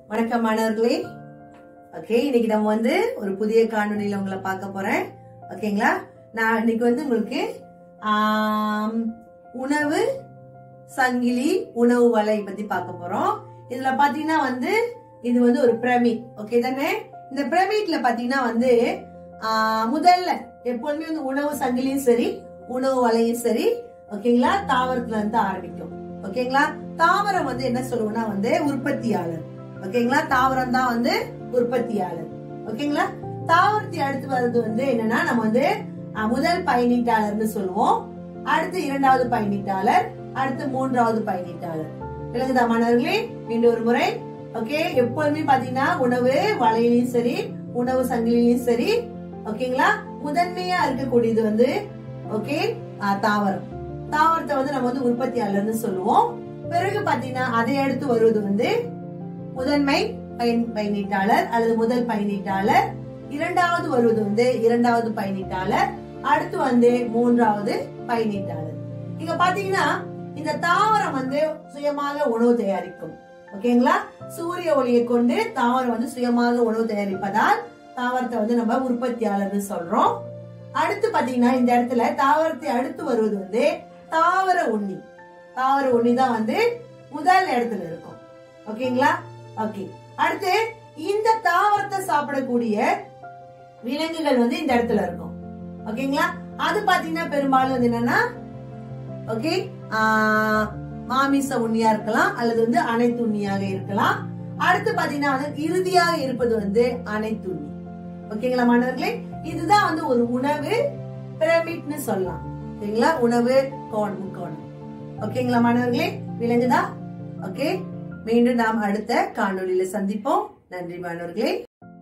வணக்கம் மாணவர்களே ஓகே இன்னைக்கு நம்ம வந்து ஒரு புதிய காணொளியில உங்களை பார்க்க போறேன் ஓகேங்களா நான் இன்னைக்கு வந்து உங்களுக்கு ஆம், உணவு சங்கிலி உணவு வலை பத்தி பார்க்க போறோம் இதுல பாத்தீங்கன்னா வந்து இது வந்து ஒரு பிரமிட் ஓகே தானே இந்த பிரமிட்ல பாத்தீங்கன்னா வந்து ஆ, முதல்ல எப்பொழுதுமே வந்து உணவு சங்கிலியும் சரி உணவு வலையும் சரி ஓகேங்களா தாவரத்துல இருந்து ஆரம்பிக்கும் ஓகேங்களா தாவரம் வந்து என்ன சொல்லுவோம்னா வந்து உற்பத்தியாளர் ஓகேங்களா தாவரம் தான் வந்து உற்பத்தியாளர் ஓகேங்களா தாவரத்தை அடுத்து வர்றது வந்து என்னன்னா நம்ம வந்து அஹ், முதல் பயனீட்டாளர்னு சொல்லுவோம் அடுத்து இரண்டாவது பயனீட்டாளர் அடுத்து மூன்றாவது பயனீட்டாளர் விளங்குதா மாணவர்களே மீண்டும் ஒரு முறை ஓகே எப்போதுமே பாத்தீங்கன்னா உணவு வலையிலையும் சரி உணவு சங்கிலிலையும் சரி ஓகேங்களா முதன்மையா இருக்கக்கூடியது வந்து ஓகே அஹ், தாவரம் தாவரத்தை வந்து நம்ம வந்து உற்பத்தியாளர்னு சொல்லுவோம் பிறகு பாத்தீங்கன்னா அதை அடுத்து வருவது வந்து முதன்மை பயன் பயனீட்டாளர் அல்லது முதல் பயனீட்டாளர் இரண்டாவது வருவது வந்து இரண்டாவது பயனீட்டாளர் அடுத்து வந்து மூன்றாவது பயனீட்டாளர் இங்க பாத்தீங்கன்னா இந்த தாவரம் வந்து சுயமாக உணவு தயாரிக்கும் ஓகேங்களா சூரிய ஒளியை கொண்டு தாவரம் வந்து சுயமாக உணவு தயாரிப்பதால் தாவரத்தை வந்து நம்ம உற்பத்தியாளர்னு சொல்றோம் அடுத்து பாத்தீங்கன்னா இந்த இடத்துல தாவரத்தை அடுத்து வருவது வந்து தாவர உண்ணி தாவர உண்ணி தான் வந்து முதல் இடத்துல இருக்கும் ஓகேங்களா ஓகே அடுத்து இந்த தாவரத்தை சாப்பிடக்கூடிய விலங்குகள் வந்து இந்த இடத்துல இருக்கும் ஓகேங்களா அது பாத்தீங்கன்னா பெரும்பாலும் வந்து என்னன்னா ஓகே மாமிச உண்ணியா இருக்கலாம் அல்லது வந்து அனைத்து உண்ணியாக இருக்கலாம் அடுத்து பாத்தீங்கன்னா வந்து இறுதியாக இருப்பது வந்து அனைத்து உண்ணி ஓகேங்களா மாணவர்களே இதுதான் வந்து ஒரு உணவு பிரமிட்னு சொல்லலாம் ஓகேங்களா உணவு கோண் முக்கோணம் ஓகேங்களா மாணவர்களே விளங்குதா ஓகே மீண்டும் நாம் அடுத்த காணொளியில சந்திப்போம் நன்றி மாணவர்களே